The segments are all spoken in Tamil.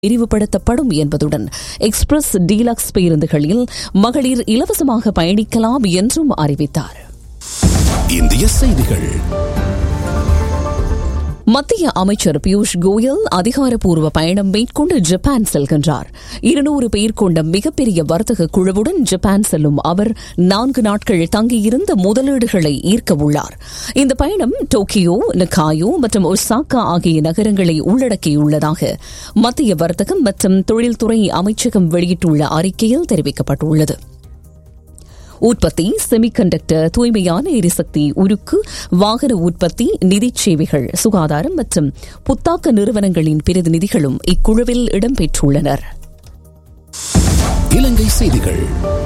விரிவுபடுத்தப்படும் என்பதுடன் எக்ஸ்பிரஸ் டீலக்ஸ் பேருந்துகளில் மகளிர் இலவசமாக பயணிக்கலாம் என்றும் அறிவித்தார் இந்திய செய்திகள் மத்திய அமைச்சர் பியூஷ் கோயல் அதிகாரப்பூர்வ பயணம் மேற்கொண்டு ஜப்பான் செல்கின்றார் இருநூறு பேர் கொண்ட மிகப்பெரிய வர்த்தக குழுவுடன் ஜப்பான் செல்லும் அவர் நான்கு நாட்கள் தங்கியிருந்த முதலீடுகளை ஈர்க்க உள்ளார் இந்த பயணம் டோக்கியோ நகாயோ மற்றும் ஒசாக்கா ஆகிய நகரங்களை உள்ளடக்கியுள்ளதாக மத்திய வர்த்தகம் மற்றும் தொழில்துறை அமைச்சகம் வெளியிட்டுள்ள அறிக்கையில் தெரிவிக்கப்பட்டுள்ளது உற்பத்தி செமிகண்டக்டர் தூய்மையான எரிசக்தி உருக்கு வாகன உற்பத்தி நிதிச் சேவைகள் சுகாதாரம் மற்றும் புத்தாக்க நிறுவனங்களின் பிரதிநிதிகளும் இக்குழுவில் இடம்பெற்றுள்ளனர் இலங்கை செய்திகள்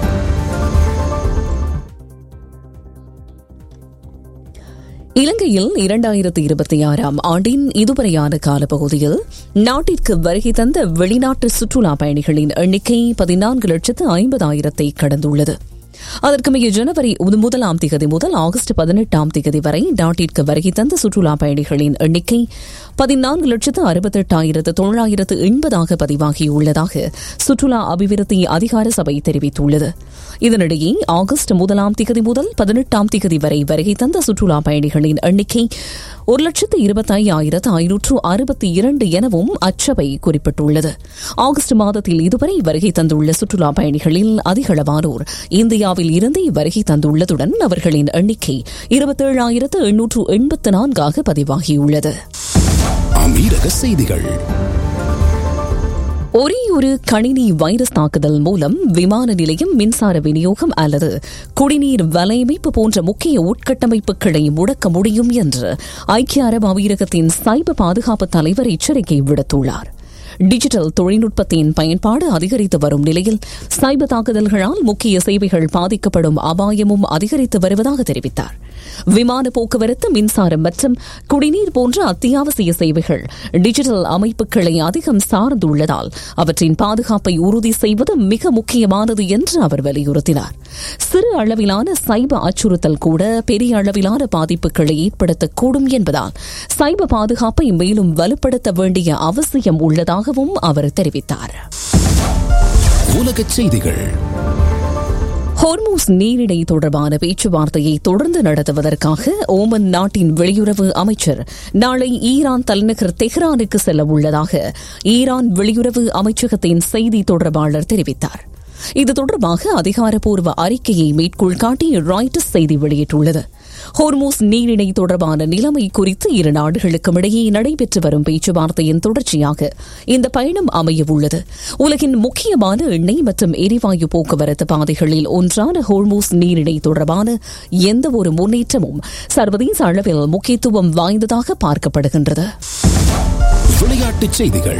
இலங்கையில் இரண்டாயிரத்தி இருபத்தி ஆறாம் ஆண்டின் இதுவரையான காலப்பகுதியில் நாட்டிற்கு வருகை தந்த வெளிநாட்டு சுற்றுலா பயணிகளின் எண்ணிக்கை பதினான்கு லட்சத்து ஐம்பதாயிரத்தை கடந்துள்ளது அதற்கு மிக ஜனவரி முதலாம் திகதி முதல் ஆகஸ்ட் பதினெட்டாம் திகதி வரை நாட்டிற்கு வருகை தந்த சுற்றுலா பயணிகளின் எண்ணிக்கை பதினான்கு லட்சத்து அறுபத்தெட்டாயிரத்து தொள்ளாயிரத்து எண்பதாக பதிவாகியுள்ளதாக சுற்றுலா அபிவிருத்தி அதிகார சபை தெரிவித்துள்ளது இதனிடையே ஆகஸ்ட் முதலாம் திகதி முதல் பதினெட்டாம் திகதி வரை வருகை தந்த சுற்றுலா பயணிகளின் எண்ணிக்கை ஒரு லட்சத்து இருபத்தையாயிரத்து ஐநூற்று அறுபத்தி இரண்டு எனவும் அச்சபை குறிப்பிட்டுள்ளது ஆகஸ்ட் மாதத்தில் இதுவரை வருகை தந்துள்ள சுற்றுலா பயணிகளில் அதிகளவானோர் இந்தியாவில் இருந்தே வருகை தந்துள்ளதுடன் அவர்களின் எண்ணிக்கை இருபத்தேழாயிரத்து எண்ணூற்று எண்பத்து நான்காக பதிவாகியுள்ளது அமீரக செய்திகள் ஒரே ஒரு கணினி வைரஸ் தாக்குதல் மூலம் விமான நிலையம் மின்சார விநியோகம் அல்லது குடிநீர் வலையமைப்பு போன்ற முக்கிய உட்கட்டமைப்புகளை முடக்க முடியும் என்று ஐக்கிய அரபு அமீரகத்தின் சைபர் பாதுகாப்பு தலைவர் எச்சரிக்கை விடுத்துள்ளார் டிஜிட்டல் தொழில்நுட்பத்தின் பயன்பாடு அதிகரித்து வரும் நிலையில் சைபர் தாக்குதல்களால் முக்கிய சேவைகள் பாதிக்கப்படும் அபாயமும் அதிகரித்து வருவதாக தெரிவித்தார் விமான போக்குவரத்து மின்சாரம் மற்றும் குடிநீர் போன்ற அத்தியாவசிய சேவைகள் டிஜிட்டல் அமைப்புகளை அதிகம் சார்ந்துள்ளதால் அவற்றின் பாதுகாப்பை உறுதி செய்வது மிக முக்கியமானது என்று அவர் வலியுறுத்தினார் சிறு அளவிலான சைப அச்சுறுத்தல் கூட பெரிய அளவிலான பாதிப்புகளை ஏற்படுத்தக்கூடும் என்பதால் சைப பாதுகாப்பை மேலும் வலுப்படுத்த வேண்டிய அவசியம் உள்ளதாகவும் அவர் தெரிவித்தார் உலகச் செய்திகள் ஹோர்மூஸ் நீரிடை தொடர்பான பேச்சுவார்த்தையை தொடர்ந்து நடத்துவதற்காக ஓமன் நாட்டின் வெளியுறவு அமைச்சர் நாளை ஈரான் தலைநகர் தெஹ்ரானுக்கு செல்ல உள்ளதாக ஈரான் வெளியுறவு அமைச்சகத்தின் செய்தி தொடர்பாளர் தெரிவித்தார் இது தொடர்பாக அதிகாரப்பூர்வ அறிக்கையை மேற்கோள் காட்டி ராய்டர்ஸ் செய்தி வெளியிட்டுள்ளது ஹோர்மூஸ் நீரிணை தொடர்பான நிலைமை குறித்து இரு நாடுகளுக்கும் இடையே நடைபெற்று வரும் பேச்சுவார்த்தையின் தொடர்ச்சியாக இந்த பயணம் அமையவுள்ளது உலகின் முக்கியமான எண்ணெய் மற்றும் எரிவாயு போக்குவரத்து பாதைகளில் ஒன்றான ஹோர்மூஸ் நீரிணை தொடர்பான எந்த ஒரு முன்னேற்றமும் சர்வதேச அளவில் முக்கியத்துவம் வாய்ந்ததாக பார்க்கப்படுகின்றது விளையாட்டுச் செய்திகள்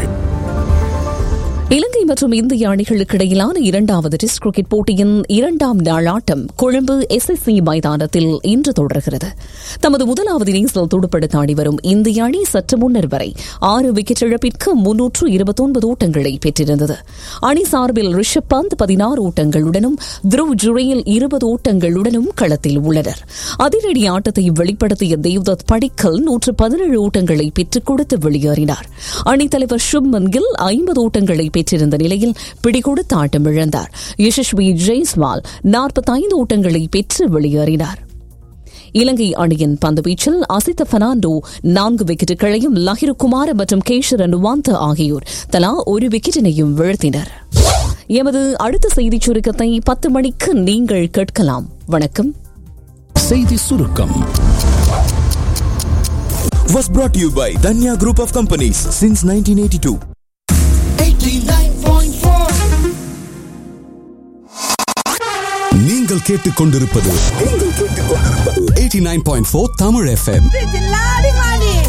இலங்கை மற்றும் இந்திய அணிகளுக்கு இடையிலான இரண்டாவது டெஸ்ட் கிரிக்கெட் போட்டியின் இரண்டாம் நாள் ஆட்டம் கொழும்பு எஸ்எஸ்சி மைதானத்தில் இன்று தொடர்கிறது தமது முதலாவது இன்னிங்ஸில் துடுப்படுத்த ஆடி வரும் இந்திய அணி சற்று முன்னர் வரை ஆறு விக்கெட் இழப்பிற்கு முன்னூற்று இருபத்தொன்பது ஓட்டங்களை பெற்றிருந்தது அணி சார்பில் ரிஷப் பந்த் பதினாறு ஓட்டங்களுடனும் த்ருவ் ஜுரேல் இருபது ஓட்டங்களுடனும் களத்தில் உள்ளனர் அதிரடி ஆட்டத்தை வெளிப்படுத்திய தேவ்தத் படிக்கல் நூற்று பதினேழு ஓட்டங்களை பெற்றுக் கொடுத்து வெளியேறினார் அணித்தலைவர் சுப்மன் கில் ஐம்பது ஓட்டங்களை பெற்றிருந்த நிலையில் பிடிகொடுத்து ஆட்டம் இழந்தார் யசஸ்வி ஜெய்ஸ்வால் நாற்பத்தைந்து ஓட்டங்களை பெற்று வெளியேறினார் இலங்கை அணியின் பந்துவீச்சில் அசித்த பெர்னாண்டோ நான்கு விக்கெட்டுகளையும் லஹிருகுமார் மற்றும் கேஷர் நுவாந்த ஆகியோர் தலா ஒரு விக்கெட்டினையும் வீழ்த்தினர் எமது அடுத்த செய்திச் சுருக்கத்தை பத்து மணிக்கு நீங்கள் கேட்கலாம் வணக்கம் செய்தி சுருக்கம் was brought to you by Danya Group of Companies since 1982. நீங்கள் கேட்டுக்கொண்டிருப்பது 89.4 Tamil F M Did you lie?